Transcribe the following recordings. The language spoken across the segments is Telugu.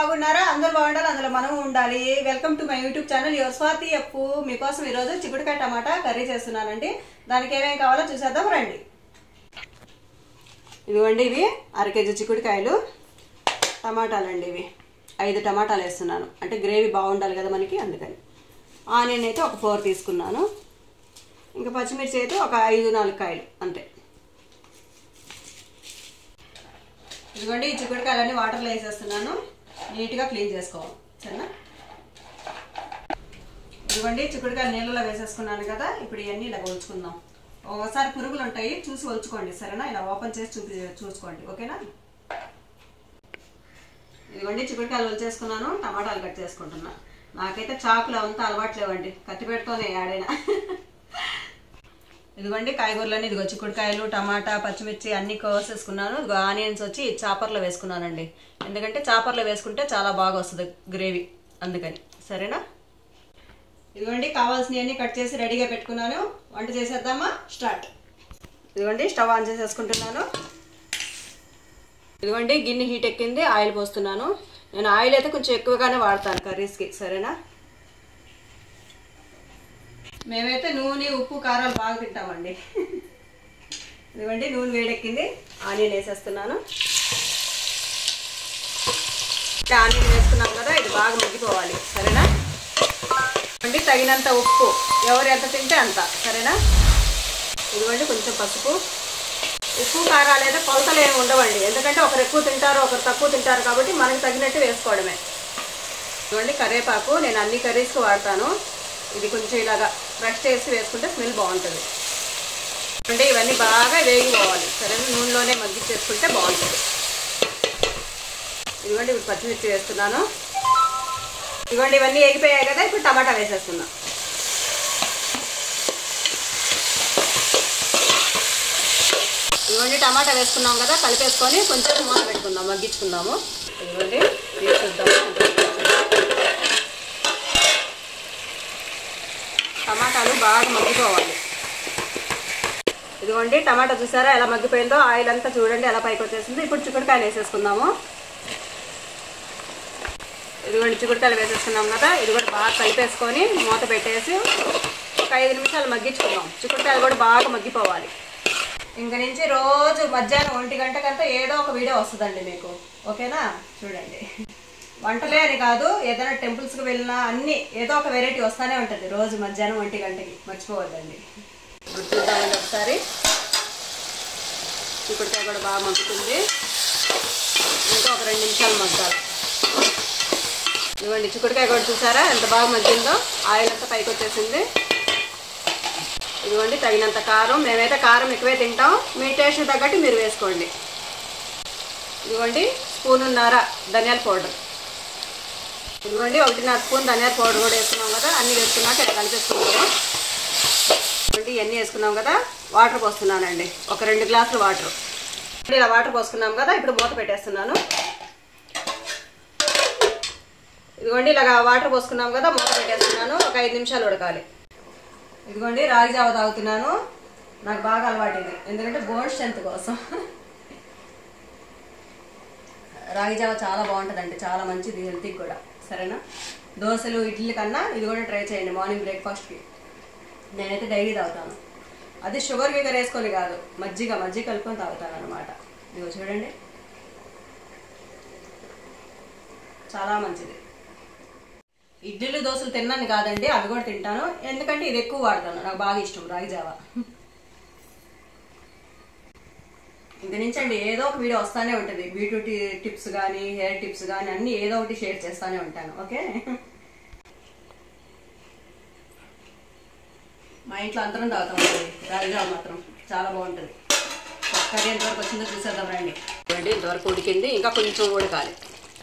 బాగున్నారా అందరూ బాగుండాలి అందులో మనం ఉండాలి welcome to my YouTube channel your Swathi Appu మీకోసం ఈరోజు చిక్కుడుకాయ టమాటా కర్రీ చేస్తున్నానండి దానికి ఏమేం కావాలో చూసేద్దాం రండి ఇదిగోండి ఇవి అర కేజీ చిక్కుడుకాయలు టమాటాలండి ఇవి ఐదు టమాటాలు వేస్తున్నాను అంటే గ్రేవీ బాగుండాలి కదా మనకి అందుకని ఆనియన్ అయితే ఒక ఫోర్ తీసుకున్నాను ఇంకా పచ్చిమిర్చి అయితే ఒక ఐదు నాలుగు కాయలు అంతే ఇదిగోండి ఈ చిక్కుడుకాయలన్నీ వాటర్లో వేసేస్తున్నాను నీట్గా క్లీన్ చేసుకోవాలి సరేనా ఇదిగోండి చిక్కుడుకాయలు నీళ్ళలో వేసేసుకున్నాను కదా ఇప్పుడు ఇవన్నీ ఇలా ఉంచుకుందాం ఒకసారి పురుగులు ఉంటాయి చూసి ఒలుచుకోండి సరేనా ఇలా ఓపెన్ చేసి చూపి చూసుకోండి ఓకేనా ఇదిగోండి చిక్కుడుకాయలు ఒలిచేసుకున్నాను టమాటాలు కట్ చేసుకుంటున్నా నాకైతే చాకులు అంతా అలవాటు లేవండి కత్తిపెట్టుతోనే ఆడైనా ఇదిగోండి కాయగూరలన్నీ ఇదిగో చిక్కుడుకాయలు టమాటా పచ్చిమిర్చి అన్ని కోసేసుకున్నాను ఇదిగో ఆనియన్స్ వచ్చి చాపర్లో వేసుకున్నానండి ఎందుకంటే చాపర్లో వేసుకుంటే చాలా బాగా వస్తుంది గ్రేవీ అందుకని సరేనా ఇదిగోండి కావాల్సినవన్నీ కట్ చేసి రెడీగా పెట్టుకున్నాను వంట చేసేద్దామా స్టార్ట్ ఇదిగోండి స్టవ్ ఆన్ చేసేసుకుంటున్నాను ఇదిగోండి గిన్నె హీట్ ఎక్కింది ఆయిల్ పోస్తున్నాను నేను ఆయిల్ అయితే కొంచెం ఎక్కువగానే వాడతాను కర్రీస్కి సరేనా మేమైతే నూనె ఉప్పు కారాలు బాగా తింటామండి ఇదిగోండి నూనె వేడెక్కింది ఆనియన్ వేసేస్తున్నాను ఆనియన్ వేసుకున్నాం కదా ఇది బాగా మగ్గిపోవాలి సరేనా ఇదిగోండి తగినంత ఉప్పు ఎవరు ఎంత తింటే అంత సరేనా ఇదిగోండి కొంచెం పసుపు ఉప్పు కారాలు అయితే కొలతలు ఏమి ఉండవండి ఎందుకంటే ఒకరు ఎక్కువ తింటారు ఒకరు తక్కువ తింటారు కాబట్టి మనకి తగినట్టు వేసుకోవడమే ఇదిగోండి కరివేపాకు నేను అన్ని కర్రీస్కి వాడతాను ఇది కొంచెం ఇలాగా ఫ్రెష్ చేసి వేసుకుంటే స్మెల్ బాగుంటుంది అంటే ఇవన్నీ బాగా వేగిపోవాలి సరే నూనెలోనే మగ్గిచ్చేసుకుంటే బాగుంటుంది ఇదిగోండి ఇప్పుడు పచ్చిమిర్చి వేస్తున్నాను ఇదిగోండి ఇవన్నీ వేగిపోయాయి కదా ఇప్పుడు టమాటా వేసేస్తున్నా ఇదిగోండి టమాటా వేసుకున్నాం కదా కలిపేసుకొని కొంచెం మూత పెట్టుకుందాం మగ్గించుకుందాము ఇదిగోండి తీసి చూద్దాము టమాటాలు బాగా మగ్గిపోవాలి ఇదిగోండి టమాటా చూసారా ఎలా మగ్గిపోయిందో ఆయిల్ అంతా చూడండి ఎలా పైకి వచ్చేసింది ఇప్పుడు చిక్కుడుకాయలు వేసేసుకుందాము ఇదిగోండి చిక్కుడుకాయలు వేసేసుకున్నాం కదా ఇది కూడా బాగా కలిపేసుకొని మూత పెట్టేసి ఒక ఐదు నిమిషాలు మగ్గించుకుందాం చిక్కుడుకాయలు కూడా బాగా మగ్గిపోవాలి ఇంక నుంచి రోజు మధ్యాహ్నం ఒంటి గంటకంతా ఏదో ఒక వీడియో వస్తుందండి మీకు ఓకేనా చూడండి వంటలే అని కాదు ఏదైనా టెంపుల్స్కి వెళ్ళినా అన్ని ఏదో ఒక వెరైటీ వస్తూనే ఉంటుంది రోజు మధ్యాహ్నం ఒంటి గంటకి మర్చిపోవద్దండి ఇప్పుడు చూద్దామండి ఒకసారి చిక్కుడుకాయ కూడా బాగా మగ్గుతుంది ఇంకా ఒక రెండు నిమిషాలు మగ్గాలి ఇవ్వండి చిక్కుడుకాయ కూడా చూసారా ఎంత బాగా మగ్గిందో ఆయిల్ అంతా పైకి వచ్చేసింది ఇదిగోండి తగినంత కారం మేమైతే కారం ఎక్కువే తింటాం మీ టేస్ట్ తగ్గట్టు మీరు వేసుకోండి ఇదిగోండి స్పూనున్నర ధనియాల పౌడర్ ఇదిగోండి ఒకటిన్నర స్పూన్ ధనియాల పౌడర్ కూడా వేసుకున్నాం కదా అన్నీ వేసుకున్నాక ఇలా కలిపేసుకున్నాము ఇదిగోండి ఇవన్నీ వేసుకున్నాం కదా వాటర్ పోస్తున్నానండి ఒక రెండు గ్లాసులు వాటర్ ఇలా వాటర్ పోసుకున్నాం కదా ఇప్పుడు మూత పెట్టేస్తున్నాను ఇదిగోండి ఇలాగా వాటర్ పోసుకున్నాం కదా మూత పెట్టేస్తున్నాను ఒక ఐదు నిమిషాలు ఉడకాలి ఇదిగోండి రాగి జావ తాగుతున్నాను నాకు బాగా అలవాటు ఇది ఎందుకంటే బోన్ స్ట్రెంత్ కోసం రాగి జావ చాలా బాగుంటుందండి చాలా మంచిది హెల్త్కి కూడా సరేనా దోశలు ఇడ్లీ కన్నా ఇది కూడా ట్రై చేయండి మార్నింగ్ బ్రేక్ఫాస్ట్కి నేనైతే డైలీ తాగుతాను అది షుగర్ గిగర్ వేసుకొని కాదు మజ్జిగ మజ్జిగ కలుపుకొని తాగుతాను అనమాట ఇదిగో చూడండి చాలా మంచిది ఇడ్లీలు దోశలు తిన్నాను కాదండి అవి కూడా తింటాను ఎందుకంటే ఇది ఎక్కువ వాడతాను నాకు బాగా ఇష్టం రాగి జావ ఇంక నుంచి అండి ఏదో ఒక వీడియో వస్తానే ఉంటుంది బ్యూటీ టిప్స్ కానీ హెయిర్ టిప్స్ కానీ అన్ని ఏదో ఒకటి షేర్ చేస్తానే ఉంటాను ఓకే మా ఇంట్లో అందరం తాగుతామండి రాగి జావ మాత్రం చాలా బాగుంటుంది కర్రీ ఎంతవరకు వచ్చిందో చూసేద్దాం రండి చూడండి ఇంతవరకు ఉడికింది ఇంకా కొంచెం ఉడకాలి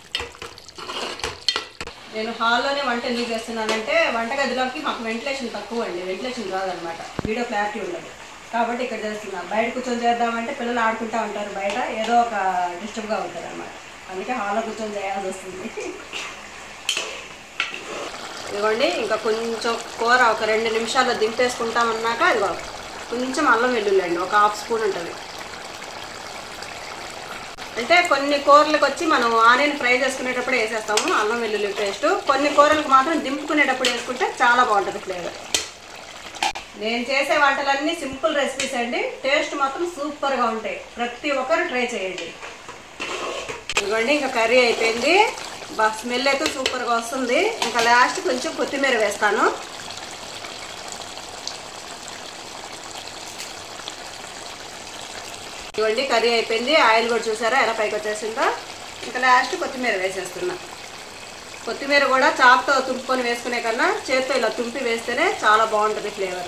నేను హాల్లోనే వంట ఎందుకు చేస్తున్నానంటే వంటగదిలోకి మాకు వెంటిలేషన్ తక్కువ అండి వెంటిలేషన్ రాదనమాట వీడియో క్లారిటీ ఉండదు కాబట్టి ఇక్కడ చేస్తున్నా బయట కూర్చొని చేద్దామంటే పిల్లలు ఆడుకుంటా ఉంటారు బయట ఏదో ఒక డిస్టర్బ్గా ఉంటుంది అనమాట అందుకే హాల్లో కూర్చొని చేయాల్సి వస్తుంది ఇదిగోండి ఇంకా కొంచెం కూర ఒక రెండు నిమిషాల్లో దింపేసుకుంటామన్నాక ఇదిగో కొంచెం అల్లం వెల్లుల్లి అండి ఒక హాఫ్ స్పూన్ ఉంటుంది అంటే కొన్ని కూరలకు వచ్చి మనం ఆనియన్ ఫ్రై చేసుకునేటప్పుడు వేసేస్తాము అల్లం వెల్లుల్లి పేస్ట్ కొన్ని కూరలకు మాత్రం దింపుకునేటప్పుడు వేసుకుంటే చాలా బాగుంటుంది ఫ్లేవర్ నేను చేసే వంటలన్నీ సింపుల్ రెసిపీస్ అండి టేస్ట్ మాత్రం సూపర్గా ఉంటాయి ప్రతి ఒక్కరు ట్రై చేయండి ఇదిగోండి ఇంకా కర్రీ అయిపోయింది బా స్మెల్ అయితే సూపర్గా వస్తుంది ఇంకా లాస్ట్ కొంచెం కొత్తిమీర వేస్తాను ఇవ్వండి కర్రీ అయిపోయింది ఆయిల్ కూడా చూసారా ఎలా పైకి వచ్చేసిందో ఇంకా లాస్ట్ కొత్తిమీర వేసేస్తున్నా కొత్తిమీర కూడా చాక్తో తుంపుకొని వేసుకునే కన్నా చేత్తో ఇలా తుంపి వేస్తేనే చాలా బాగుంటుంది ఫ్లేవర్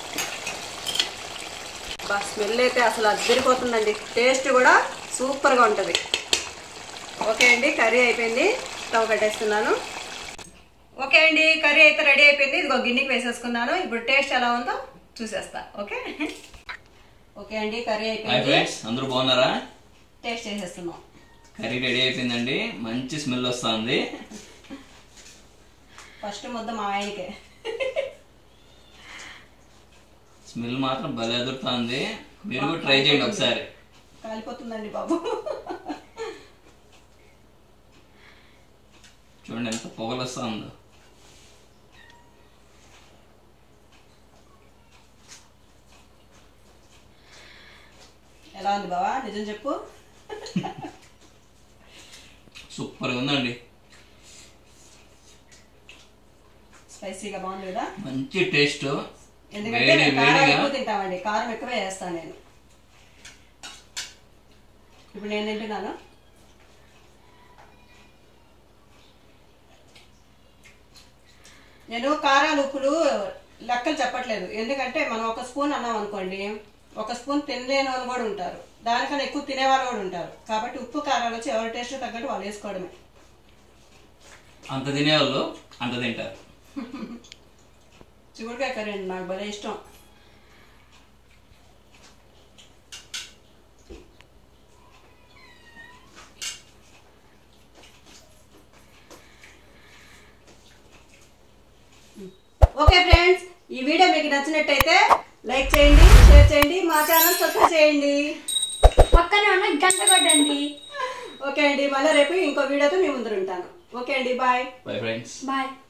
బా స్మెల్ అయితే అసలు అద్దరిపోతుందండి టేస్ట్ కూడా సూపర్గా ఉంటుంది ఓకే అండి కర్రీ అయిపోయింది స్టవ్ కట్టేస్తున్నాను ఓకే అండి కర్రీ అయితే రెడీ అయిపోయింది ఇదిగో గిన్నెకి వేసేసుకున్నాను ఇప్పుడు టేస్ట్ ఎలా ఉందో చూసేస్తా ఓకే ఓకే అండి కర్రీ హాయ్ అయిపోయింది ఫ్రెండ్స్ అందరూ బాగున్నారా టేస్ట్ చేసేస్తున్నాం కర్రీ రెడీ అయిపోయిందండి మంచి స్మెల్ వస్తుంది ఫస్ట్ ముద్ద మా ఆయనకే స్మెల్ మాత్రం భలే అదురుతుంది మీరు కూడా ట్రై చేయండి ఒకసారి కాలిపోతుందండి బాబు చూడండి ఎంత పొగలు వస్తుందో ఎలా ఉంది బావా నిజం చెప్పు సూపర్ ఉందండి స్పైసీగా బాగుంది కదా మంచి టేస్ట్ ఎందుకంటే వేడి మేము కారం వేడిగా ఎక్కువ తింటామండి కారం ఎక్కువే వేస్తాను నేను ఇప్పుడు నేను తింటున్నాను నేను కారాలు ఉప్పులు లెక్కలు చెప్పట్లేదు ఎందుకంటే మనం ఒక స్పూన్ అన్నాం అనుకోండి ఒక స్పూన్ తినలేని వాళ్ళు కూడా ఉంటారు దానికన్నా ఎక్కువ తినేవాళ్ళు కూడా ఉంటారు కాబట్టి ఉప్పు కారాలు వచ్చి ఎవరి టేస్ట్ తగ్గట్టు వాళ్ళు వేసుకోవడమే అంత తినేవాళ్ళు అంత తింటారు చిగుడుకాయ కర్రీ అండి నాకు భలే ఇష్టం ఓకే ఫ్రెండ్స్ ఈ వీడియో మీకు నచ్చినట్టయితే లైక్ చేయండి షేర్ చేయండి మా ఛానల్ సబ్స్క్రైబ్ చేయండి పక్కనే ఉన్న గంట కొట్టండి ఓకే అండి మళ్ళీ రేపు ఇంకో వీడియోతో మీ ముందర ఉంటాను ఓకే అండి బాయ్ బై ఫ్రెండ్స్ బాయ్